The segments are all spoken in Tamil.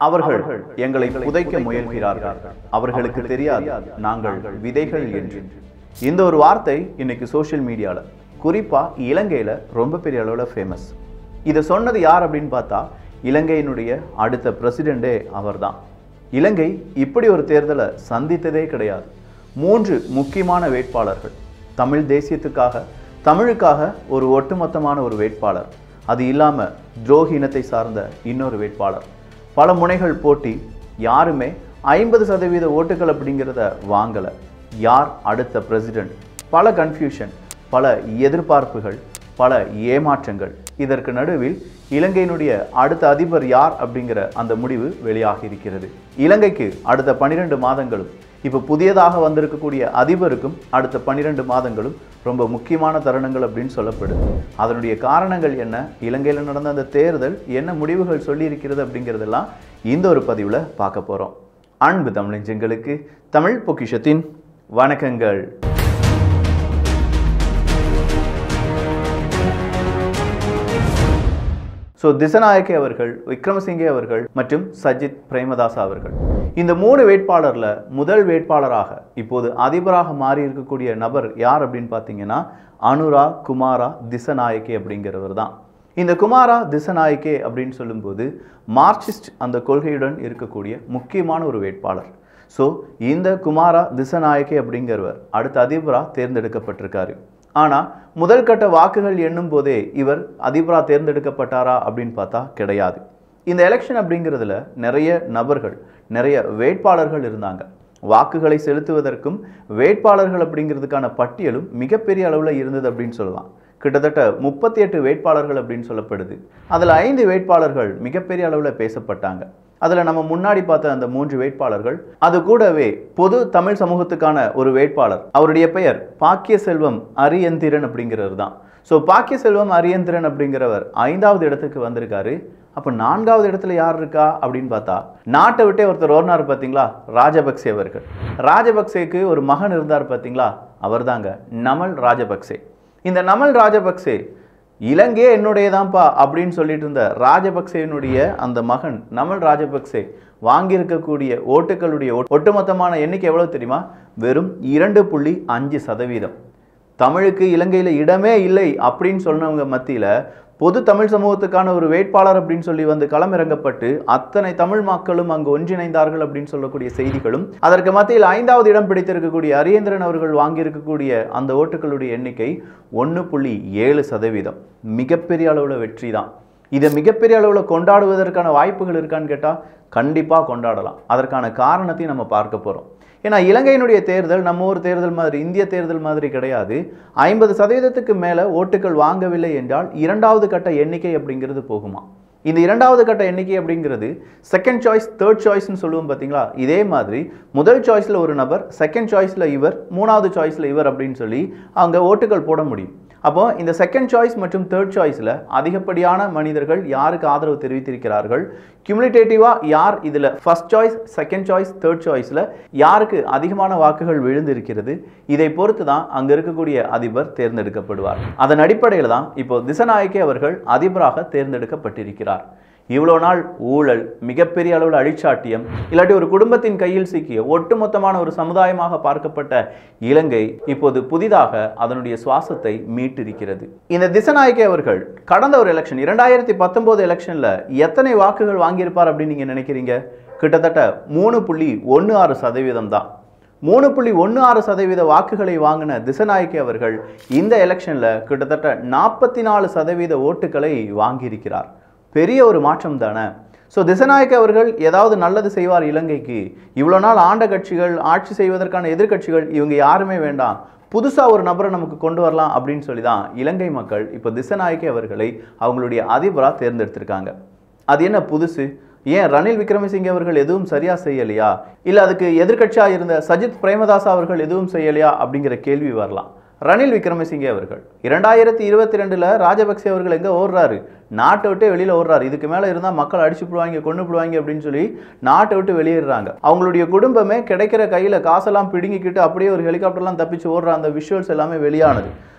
அவர்கள் எங்களை புதைக்க முயல்கிறார்கள் அவர்களுக்கு தெரியாது நாங்கள் விதைகள் என்று இந்த ஒரு வார்த்தை இன்னைக்கு சோஷியல் மீடியால குறிப்பா இலங்கையில ரொம்ப பெரிய அளவுல ஃபேமஸ் இதை சொன்னது யார் அப்படின்னு பார்த்தா இலங்கையினுடைய அடுத்த பிரசிடெண்டே அவர்தான் இலங்கை இப்படி ஒரு தேர்தலை சந்தித்ததே கிடையாது மூன்று முக்கியமான வேட்பாளர்கள் தமிழ் தேசியத்துக்காக தமிழுக்காக ஒரு ஒட்டுமொத்தமான ஒரு வேட்பாளர் அது இல்லாம துரோகி இனத்தை சார்ந்த இன்னொரு வேட்பாளர் பல முனைகள் போட்டி யாருமே ஐம்பது சதவீத ஓட்டுகள் அப்படிங்கிறத வாங்கல யார் அடுத்த பிரசிடென்ட் பல கன்ஃபியூஷன் பல எதிர்பார்ப்புகள் பல ஏமாற்றங்கள் இதற்கு நடுவில் இலங்கையினுடைய அடுத்த அதிபர் யார் அப்படிங்கிற அந்த முடிவு வெளியாகி இருக்கிறது இலங்கைக்கு அடுத்த பன்னிரெண்டு மாதங்களும் இப்போ புதியதாக வந்திருக்கக்கூடிய அதிபருக்கும் அடுத்த பன்னிரெண்டு மாதங்களும் ரொம்ப முக்கியமான தருணங்கள் அப்படின்னு சொல்லப்படுது அதனுடைய காரணங்கள் என்ன இலங்கையில் நடந்த அந்த தேர்தல் என்ன முடிவுகள் சொல்லியிருக்கிறது அப்படிங்கிறதெல்லாம் இந்த ஒரு பதிவில் பார்க்க போகிறோம் அன்பு தமிழஞ்சங்களுக்கு தமிழ் பொக்கிஷத்தின் வணக்கங்கள் ஸோ திசநாயக்கே அவர்கள் விக்ரமசிங்கே அவர்கள் மற்றும் சஜித் பிரேமதாசா அவர்கள் இந்த மூணு வேட்பாளரில் முதல் வேட்பாளராக இப்போது அதிபராக மாறி இருக்கக்கூடிய நபர் யார் அப்படின்னு பார்த்தீங்கன்னா அனுரா குமாரா திசநாயக்கே அப்படிங்கிறவர் தான் இந்த குமாரா திசநாயக்கே அப்படின்னு சொல்லும்போது மார்க்சிஸ்ட் அந்த கொள்கையுடன் இருக்கக்கூடிய முக்கியமான ஒரு வேட்பாளர் ஸோ இந்த குமாரா திசநாயக்கே அப்படிங்கிறவர் அடுத்த அதிபராக தேர்ந்தெடுக்கப்பட்டிருக்காரு ஆனால் முதல் கட்ட வாக்குகள் எண்ணும் போதே இவர் அதிபராக தேர்ந்தெடுக்கப்பட்டாரா அப்படின்னு பார்த்தா கிடையாது இந்த எலெக்ஷன் அப்படிங்கிறதுல நிறைய நபர்கள் நிறைய வேட்பாளர்கள் இருந்தாங்க வாக்குகளை செலுத்துவதற்கும் வேட்பாளர்கள் அப்படிங்கிறதுக்கான பட்டியலும் மிகப்பெரிய அளவில் இருந்தது அப்படின்னு சொல்லலாம் கிட்டத்தட்ட முப்பத்தி எட்டு வேட்பாளர்கள் அப்படின்னு சொல்லப்படுது அதில் ஐந்து வேட்பாளர்கள் மிகப்பெரிய அளவில் பேசப்பட்டாங்க அதில் நம்ம முன்னாடி பார்த்த அந்த மூன்று வேட்பாளர்கள் அது கூடவே பொது தமிழ் சமூகத்துக்கான ஒரு வேட்பாளர் அவருடைய பெயர் பாக்கிய செல்வம் அரியந்திரன் அப்படிங்கிறவர் தான் ஸோ பாக்கிய செல்வம் அரியந்திரன் அப்படிங்கிறவர் ஐந்தாவது இடத்துக்கு வந்திருக்காரு அப்போ நான்காவது இடத்துல யார் இருக்கா அப்படின்னு பார்த்தா நாட்டை விட்டே ஒருத்தர் ஓர்னார் பார்த்தீங்களா ராஜபக்சே அவர்கள் ராஜபக்சேக்கு ஒரு மகன் இருந்தார் பார்த்தீங்களா அவர் தாங்க நமல் ராஜபக்சே இந்த நமல் ராஜபக்சே இலங்கையே என்னுடையதான்ப்பா அப்படின்னு சொல்லிட்டு இருந்த ராஜபக்சேனுடைய அந்த மகன் நமல் ராஜபக்சே வாங்கியிருக்கக்கூடிய ஓட்டுகளுடைய ஒட்டுமொத்தமான எண்ணிக்கை எவ்வளவு தெரியுமா வெறும் இரண்டு புள்ளி அஞ்சு சதவீதம் தமிழுக்கு இலங்கையில் இடமே இல்லை அப்படின்னு சொன்னவங்க மத்தியில் பொது தமிழ் சமூகத்துக்கான ஒரு வேட்பாளர் அப்படின்னு சொல்லி வந்து களமிறங்கப்பட்டு அத்தனை தமிழ் மக்களும் அங்கு ஒன்றிணைந்தார்கள் அப்படின்னு சொல்லக்கூடிய செய்திகளும் அதற்கு மத்தியில் ஐந்தாவது இடம் பிடித்திருக்கக்கூடிய அரியந்திரன் அவர்கள் வாங்கியிருக்கக்கூடிய அந்த ஓட்டுகளுடைய எண்ணிக்கை ஒன்று புள்ளி ஏழு சதவீதம் மிகப்பெரிய அளவில் வெற்றி தான் இதை மிகப்பெரிய அளவில் கொண்டாடுவதற்கான வாய்ப்புகள் இருக்கான்னு கேட்டால் கண்டிப்பாக கொண்டாடலாம் அதற்கான காரணத்தையும் நம்ம பார்க்க போகிறோம் ஏன்னா இலங்கையினுடைய தேர்தல் நம்ம ஊர் தேர்தல் மாதிரி இந்திய தேர்தல் மாதிரி கிடையாது ஐம்பது சதவீதத்துக்கு மேலே ஓட்டுகள் வாங்கவில்லை என்றால் இரண்டாவது கட்ட எண்ணிக்கை அப்படிங்கிறது போகுமா இந்த இரண்டாவது கட்ட எண்ணிக்கை அப்படிங்கிறது செகண்ட் சாய்ஸ் தேர்ட் சாய்ஸ்னு சொல்லுவோம் பார்த்தீங்களா இதே மாதிரி முதல் சாய்ஸில் ஒரு நபர் செகண்ட் சாய்ஸில் இவர் மூணாவது சாய்ஸில் இவர் அப்படின்னு சொல்லி அங்கே ஓட்டுகள் போட முடியும் அப்போ இந்த செகண்ட் சாய்ஸ் மற்றும் தேர்ட் சாய்ஸில் அதிகப்படியான மனிதர்கள் யாருக்கு ஆதரவு தெரிவித்திருக்கிறார்கள் கியூமுலேட்டிவாக யார் இதில் first choice second choice third சாய்ஸில் யாருக்கு அதிகமான வாக்குகள் விழுந்திருக்கிறது இதை பொறுத்து தான் அங்கே இருக்கக்கூடிய அதிபர் தேர்ந்தெடுக்கப்படுவார் அதன் அடிப்படையில் தான் இப்போ திசநாயக்கே அவர்கள் அதிபராக தேர்ந்தெடுக்கப்பட்டிருக்கிறார் இவ்வளோ நாள் ஊழல் மிகப்பெரிய அளவில் அழிச்சாட்டியம் இல்லாட்டி ஒரு குடும்பத்தின் கையில் சிக்கிய ஒட்டுமொத்தமான ஒரு சமுதாயமாக பார்க்கப்பட்ட இலங்கை இப்போது புதிதாக அதனுடைய சுவாசத்தை மீட்டிருக்கிறது இந்த திசநாயக்கே அவர்கள் கடந்த ஒரு எலெக்ஷன் இரண்டாயிரத்தி பத்தொன்பது எலெக்ஷனில் எத்தனை வாக்குகள் வாங்கியிருப்பார் அப்படின்னு நீங்கள் நினைக்கிறீங்க கிட்டத்தட்ட மூணு புள்ளி ஒன்று ஆறு சதவீதம் தான் மூணு புள்ளி ஒன்று ஆறு சதவீத வாக்குகளை வாங்கின திசநாயக்கே அவர்கள் இந்த எலெக்ஷனில் கிட்டத்தட்ட நாற்பத்தி நாலு சதவீத ஓட்டுகளை வாங்கியிருக்கிறார் பெரிய ஒரு மாற்றம் தானே ஸோ திசநாயக்க அவர்கள் ஏதாவது நல்லது செய்வார் இலங்கைக்கு இவ்வளோ நாள் ஆண்ட கட்சிகள் ஆட்சி செய்வதற்கான எதிர்க்கட்சிகள் இவங்க யாருமே வேண்டாம் புதுசாக ஒரு நபரை நமக்கு கொண்டு வரலாம் அப்படின்னு சொல்லி தான் இலங்கை மக்கள் இப்போ திசநாயக்கே அவர்களை அவங்களுடைய அதிபராக தேர்ந்தெடுத்திருக்காங்க அது என்ன புதுசு ஏன் ரணில் விக்ரமசிங்கே அவர்கள் எதுவும் சரியா செய்யலையா இல்லை அதுக்கு எதிர்க்கட்சியாக இருந்த சஜித் பிரேமதாசா அவர்கள் எதுவும் செய்யலையா அப்படிங்கிற கேள்வி வரலாம் ரணில் விக்ரமசிங்கே அவர்கள் இரண்டாயிரத்தி இருபத்தி ரெண்டில் ராஜபக்சே அவர்கள் எங்கே ஓடுறாரு நாட்டை விட்டு வெளியில் ஓடுறாரு இதுக்கு மேலே இருந்தால் மக்கள் அடிச்சு போடுவாங்க கொண்டு போடுவாங்க அப்படின்னு சொல்லி நாட்டை விட்டு வெளியேறாங்க அவங்களுடைய குடும்பமே கிடைக்கிற கையில் காசெல்லாம் பிடுங்கிக்கிட்டு அப்படியே ஒரு ஹெலிகாப்டர்லாம் தப்பிச்சு ஓடுற அந்த விஷுவல்ஸ் எல்லாமே வெளியானது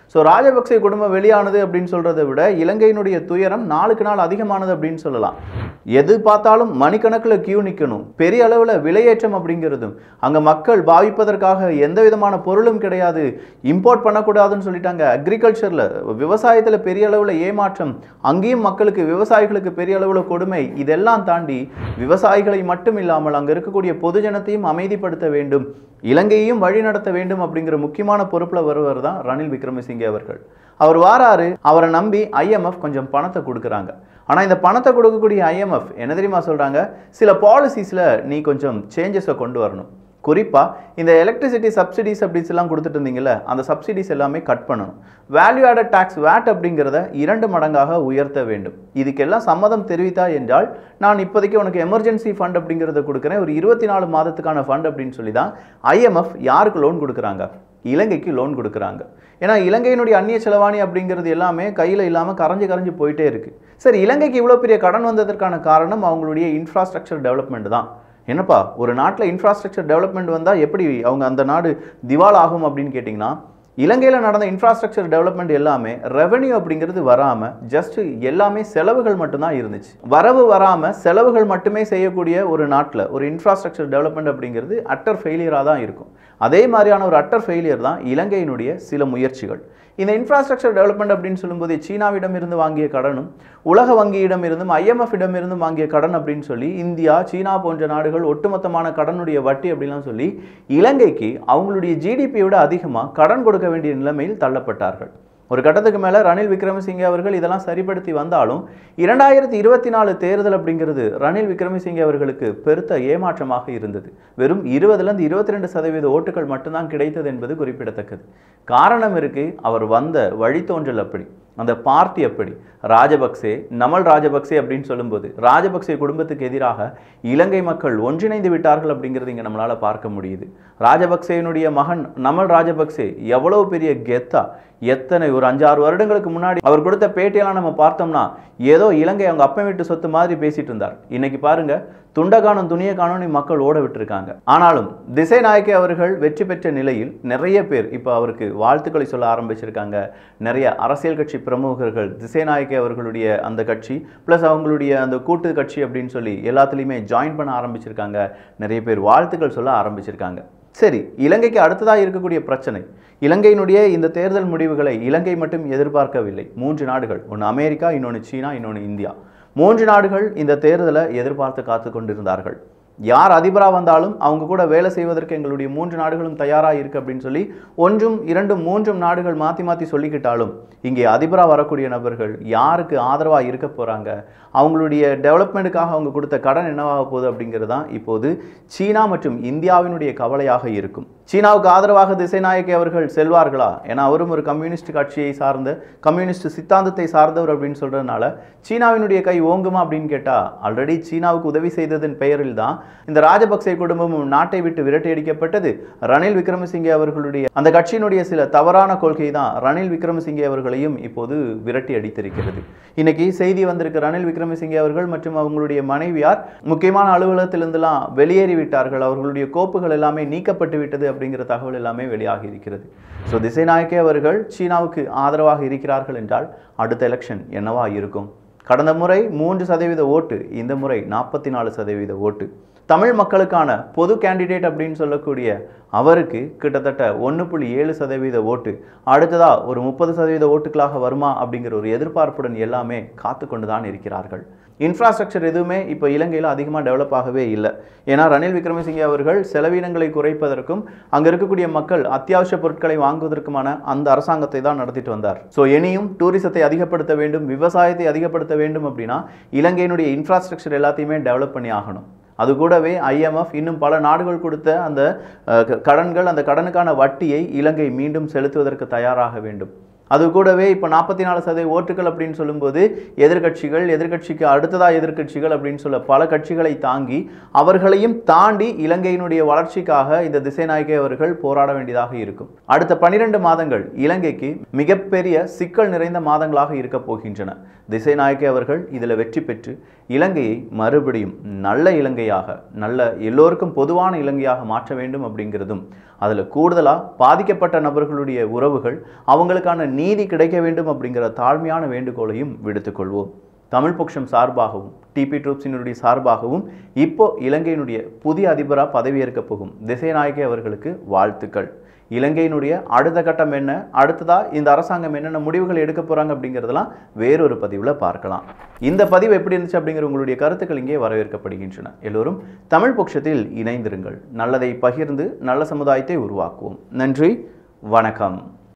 ஸோ ராஜபக்சே குடும்பம் வெளியானது அப்படின்னு சொல்றதை விட இலங்கையினுடைய துயரம் நாளுக்கு நாள் அதிகமானது அப்படின்னு சொல்லலாம் எது பார்த்தாலும் மணிக்கணக்கில் கியூ நிற்கணும் பெரிய அளவில் விலையேற்றம் அப்படிங்கிறதும் அங்கே மக்கள் பாவிப்பதற்காக எந்த விதமான பொருளும் கிடையாது இம்போர்ட் பண்ணக்கூடாதுன்னு சொல்லிட்டாங்க அக்ரிகல்ச்சரில் விவசாயத்தில் பெரிய அளவில் ஏமாற்றம் அங்கேயும் மக்களுக்கு விவசாயிகளுக்கு பெரிய அளவில் கொடுமை இதெல்லாம் தாண்டி விவசாயிகளை மட்டும் இல்லாமல் அங்கே இருக்கக்கூடிய பொதுஜனத்தையும் அமைதிப்படுத்த வேண்டும் இலங்கையையும் வழிநடத்த வேண்டும் அப்படிங்கிற முக்கியமான பொறுப்பில் வருவர் தான் ரணில் விக்ரமசிங்கே அவர்கள் அவர் வாராரு அவரை நம்பி ஐஎம்எஃப் கொஞ்சம் பணத்தை கொடுக்குறாங்க ஆனால் இந்த பணத்தை கொடுக்கக்கூடிய ஐஎம்எஃப் என்ன தெரியுமா சொல்கிறாங்க சில பாலிசிஸில் நீ கொஞ்சம் சேஞ்சஸை கொண்டு வரணும் குறிப்பாக இந்த எலக்ட்ரிசிட்டி சப்சிடிஸ் அப்படிஸ் எல்லாம் கொடுத்துட்டு இருந்தீங்கல்ல அந்த சப்சிடிஸ் எல்லாமே கட் பண்ணணும் வேல்யூ ஆடட் டேக்ஸ் வேட் அப்படிங்கிறத இரண்டு மடங்காக உயர்த்த வேண்டும் இதுக்கெல்லாம் சம்மதம் தெரிவித்தா என்றால் நான் இப்போதைக்கு உனக்கு எமர்ஜென்சி ஃபண்ட் அப்படிங்கிறத கொடுக்குறேன் ஒரு இருபத்தி நாலு மாதத்துக்கான ஃபண்ட் அப்படின்னு சொல்லி தான் ஐஎம்எஃப் யாருக்கு லோன் கொடுக்குறாங்க இலங்கைக்கு லோன் கொடுக்குறாங்க ஏன்னா இலங்கையினுடைய அந்நிய செலவாணி அப்படிங்கிறது எல்லாமே கையில் இல்லாமல் கரைஞ்சு கரைஞ்சு போயிட்டே இருக்குது சரி இலங்கைக்கு இவ்வளோ பெரிய கடன் வந்ததற்கான காரணம் அவங்களுடைய இன்ஃப்ராஸ்ட்ரக்சர் டெவலப்மெண்ட் தான் என்னப்பா ஒரு நாட்டில் இன்ஃப்ராஸ்ட்ரக்சர் டெவலப்மெண்ட் வந்தால் எப்படி அவங்க அந்த நாடு திவால் ஆகும் அப்படின்னு கேட்டிங்கன்னா இலங்கையில் நடந்த இன்ஃப்ராஸ்ட்ரக்சர் டெவலப்மெண்ட் எல்லாமே ரெவென்யூ அப்படிங்கிறது வராமல் ஜஸ்ட் எல்லாமே செலவுகள் மட்டும்தான் இருந்துச்சு வரவு வராமல் செலவுகள் மட்டுமே செய்யக்கூடிய ஒரு நாட்டில் ஒரு இன்ஃப்ராஸ்ட்ரக்சர் டெவலப்மெண்ட் அப்படிங்கிறது அட்டர் ஃபெயிலியராக தான் இருக்கும் அதே மாதிரியான ஒரு அட்டர் ஃபெயிலியர் தான் இலங்கையினுடைய சில முயற்சிகள் இந்த இன்ஃப்ராஸ்ட்ரக்சர் டெவலப்மெண்ட் அப்படின்னு சொல்லும்போது சீனாவிடம் இருந்து வாங்கிய கடனும் உலக வங்கியிடம் இருந்தும் ஐஎம்எஃப் இடம் இருந்தும் வாங்கிய கடன் அப்படின்னு சொல்லி இந்தியா சீனா போன்ற நாடுகள் ஒட்டுமொத்தமான கடனுடைய வட்டி அப்படிலாம் சொல்லி இலங்கைக்கு அவங்களுடைய ஜிடிபியோட அதிகமாக கடன் கொடுக்க வேண்டிய நிலைமையில் தள்ளப்பட்டார்கள் ஒரு கட்டத்துக்கு மேலே ரணில் விக்ரமசிங்கே அவர்கள் இதெல்லாம் சரிப்படுத்தி வந்தாலும் இரண்டாயிரத்தி இருபத்தி நாலு தேர்தல் அப்படிங்கிறது ரணில் விக்ரமசிங்கே அவர்களுக்கு பெருத்த ஏமாற்றமாக இருந்தது வெறும் இருபதுலேருந்து இருபத்தி ரெண்டு சதவீத ஓட்டுகள் மட்டும்தான் கிடைத்தது என்பது குறிப்பிடத்தக்கது காரணம் இருக்கு அவர் வந்த வழித்தோன்றல் அப்படி அந்த பார்ட்டி எப்படி ராஜபக்சே நமல் ராஜபக்சே அப்படின்னு சொல்லும்போது ராஜபக்சே குடும்பத்துக்கு எதிராக இலங்கை மக்கள் ஒன்றிணைந்து விட்டார்கள் அப்படிங்கிறது இங்கே நம்மளால் பார்க்க முடியுது ராஜபக்சேனுடைய மகன் நமல் ராஜபக்சே எவ்வளவு பெரிய கெத்தா எத்தனை ஒரு அஞ்சாறு வருடங்களுக்கு முன்னாடி அவர் கொடுத்த பேட்டியெல்லாம் நம்ம பார்த்தோம்னா ஏதோ இலங்கை அவங்க அப்பன் வீட்டு சொத்து மாதிரி பேசிட்டு இருந்தார் இன்னைக்கு பாருங்க துண்டகானம் துணிய காணோனி மக்கள் ஓட விட்டுருக்காங்க ஆனாலும் திசை நாயக்கே அவர்கள் வெற்றி பெற்ற நிலையில் நிறைய பேர் இப்போ அவருக்கு வாழ்த்துக்களை சொல்ல ஆரம்பிச்சிருக்காங்க நிறைய அரசியல் கட்சி பிரமுகர்கள் திசை நாயக்கே அவர்களுடைய அந்த கட்சி ப்ளஸ் அவங்களுடைய அந்த கூட்டு கட்சி அப்படின்னு சொல்லி எல்லாத்துலேயுமே ஜாயின் பண்ண ஆரம்பிச்சிருக்காங்க நிறைய பேர் வாழ்த்துக்கள் சொல்ல ஆரம்பிச்சிருக்காங்க சரி இலங்கைக்கு அடுத்ததாக இருக்கக்கூடிய பிரச்சனை இலங்கையினுடைய இந்த தேர்தல் முடிவுகளை இலங்கை மட்டும் எதிர்பார்க்கவில்லை மூன்று நாடுகள் ஒன்று அமெரிக்கா இன்னொன்று சீனா இன்னொன்று இந்தியா மூன்று நாடுகள் இந்த தேர்தலை எதிர்பார்த்து காத்து கொண்டிருந்தார்கள் யார் அதிபராக வந்தாலும் அவங்க கூட வேலை செய்வதற்கு எங்களுடைய மூன்று நாடுகளும் தயாராக இருக்கு அப்படின்னு சொல்லி ஒன்றும் இரண்டும் மூன்றும் நாடுகள் மாற்றி மாற்றி சொல்லிக்கிட்டாலும் இங்கே அதிபராக வரக்கூடிய நபர்கள் யாருக்கு ஆதரவாக இருக்க போகிறாங்க அவங்களுடைய டெவலப்மெண்ட்டுக்காக அவங்க கொடுத்த கடன் என்னவாக போகுது அப்படிங்கிறது தான் இப்போது சீனா மற்றும் இந்தியாவினுடைய கவலையாக இருக்கும் சீனாவுக்கு ஆதரவாக திசைநாயக்கி அவர்கள் செல்வார்களா ஏன்னா அவரும் ஒரு கம்யூனிஸ்ட் கட்சியை சார்ந்த கம்யூனிஸ்ட் சித்தாந்தத்தை சார்ந்தவர் அப்படின்னு சொல்றதுனால சீனாவினுடைய கை ஓங்குமா அப்படின்னு கேட்டால் ஆல்ரெடி சீனாவுக்கு உதவி செய்ததன் பெயரில் தான் இந்த ராஜபக்சே குடும்பமும் நாட்டை விட்டு விரட்டி அடிக்கப்பட்டது ரணில் விக்ரமசிங்கே அவர்களுடைய அந்த கட்சியினுடைய சில தவறான கொள்கை தான் ரணில் விக்ரமசிங்கே அவர்களையும் இப்போது விரட்டி அடித்திருக்கிறது இன்னைக்கு செய்தி வந்திருக்கு ரணில் விக்ரமசிங்கே அவர்கள் மற்றும் அவங்களுடைய மனைவியார் முக்கியமான அலுவலகத்திலிருந்தெல்லாம் வெளியேறி விட்டார்கள் அவர்களுடைய கோப்புகள் எல்லாமே நீக்கப்பட்டு விட்டது அப்படிங்கிற தகவல் எல்லாமே வெளியாகி இருக்கிறது ஸோ திசைநாயக்கே அவர்கள் சீனாவுக்கு ஆதரவாக இருக்கிறார்கள் என்றால் அடுத்த எலெக்ஷன் என்னவா இருக்கும் கடந்த முறை மூன்று சதவீத ஓட்டு இந்த முறை நாற்பத்தி நாலு சதவீத ஓட்டு தமிழ் மக்களுக்கான பொது கேண்டிடேட் அப்படின்னு சொல்லக்கூடிய அவருக்கு கிட்டத்தட்ட ஒன்று புள்ளி ஏழு சதவீத ஓட்டு அடுத்ததா ஒரு முப்பது சதவீத ஓட்டுகளாக வருமா அப்படிங்கிற ஒரு எதிர்பார்ப்புடன் எல்லாமே காத்து கொண்டு தான் இருக்கிறார்கள் இன்ஃப்ராஸ்ட்ரக்சர் எதுவுமே இப்போ இலங்கையில் அதிகமாக டெவலப் ஆகவே இல்லை ஏன்னா ரணில் விக்ரமசிங்கே அவர்கள் செலவினங்களை குறைப்பதற்கும் அங்கே இருக்கக்கூடிய மக்கள் அத்தியாவசிய பொருட்களை வாங்குவதற்குமான அந்த அரசாங்கத்தை தான் நடத்திட்டு வந்தார் ஸோ இனியும் டூரிசத்தை அதிகப்படுத்த வேண்டும் விவசாயத்தை அதிகப்படுத்த வேண்டும் அப்படின்னா இலங்கையினுடைய இன்ஃப்ராஸ்ட்ரக்சர் எல்லாத்தையுமே டெவலப் பண்ணி ஆகணும் அது கூடவே ஐஎம்எஃப் இன்னும் பல நாடுகள் கொடுத்த அந்த அஹ், க- கடன்கள் அந்த கடனுக்கான வட்டியை இலங்கை மீண்டும் செலுத்துவதற்கு தயாராக வேண்டும் அது கூடவே இப்போ நாற்பத்தி நாலு சதவீத ஓட்டுகள் அப்படின்னு சொல்லும்போது எதிர்க்கட்சிகள் எதிர்க்கட்சிக்கு அடுத்ததா எதிர்க்கட்சிகள் அப்படின்னு சொல்ல பல கட்சிகளை தாங்கி அவர்களையும் தாண்டி இலங்கையினுடைய வளர்ச்சிக்காக இந்த திசைநாயகே அவர்கள் போராட வேண்டியதாக இருக்கும் அடுத்த பன்னிரண்டு மாதங்கள் இலங்கைக்கு மிகப்பெரிய சிக்கல் நிறைந்த மாதங்களாக இருக்க போகின்றன திசைநாயகே அவர்கள் இதில் வெற்றி பெற்று இலங்கையை மறுபடியும் நல்ல இலங்கையாக நல்ல எல்லோருக்கும் பொதுவான இலங்கையாக மாற்ற வேண்டும் அப்படிங்கிறதும் அதில் கூடுதலாக பாதிக்கப்பட்ட நபர்களுடைய உறவுகள் அவங்களுக்கான நீதி கிடைக்க வேண்டும் அப்படிங்கிற தாழ்மையான வேண்டுகோளையும் விடுத்துக்கொள்வோம் தமிழ் பட்சம் சார்பாகவும் டிபி ட்ரூப்ஸினுடைய சார்பாகவும் இப்போ இலங்கையினுடைய புதிய அதிபராக பதவியேற்க போகும் திசைநாயகி அவர்களுக்கு வாழ்த்துக்கள் இலங்கையினுடைய அடுத்த கட்டம் என்ன அடுத்ததா இந்த அரசாங்கம் என்னென்ன முடிவுகள் எடுக்க போறாங்க அப்படிங்கிறதெல்லாம் வேறொரு பதிவில் பார்க்கலாம் இந்த பதிவு எப்படி இருந்துச்சு அப்படிங்கிற உங்களுடைய கருத்துக்கள் இங்கே வரவேற்கப்படுகின்றன எல்லோரும் தமிழ் பட்சத்தில் இணைந்திருங்கள் நல்லதை பகிர்ந்து நல்ல சமுதாயத்தை உருவாக்குவோம் நன்றி வணக்கம்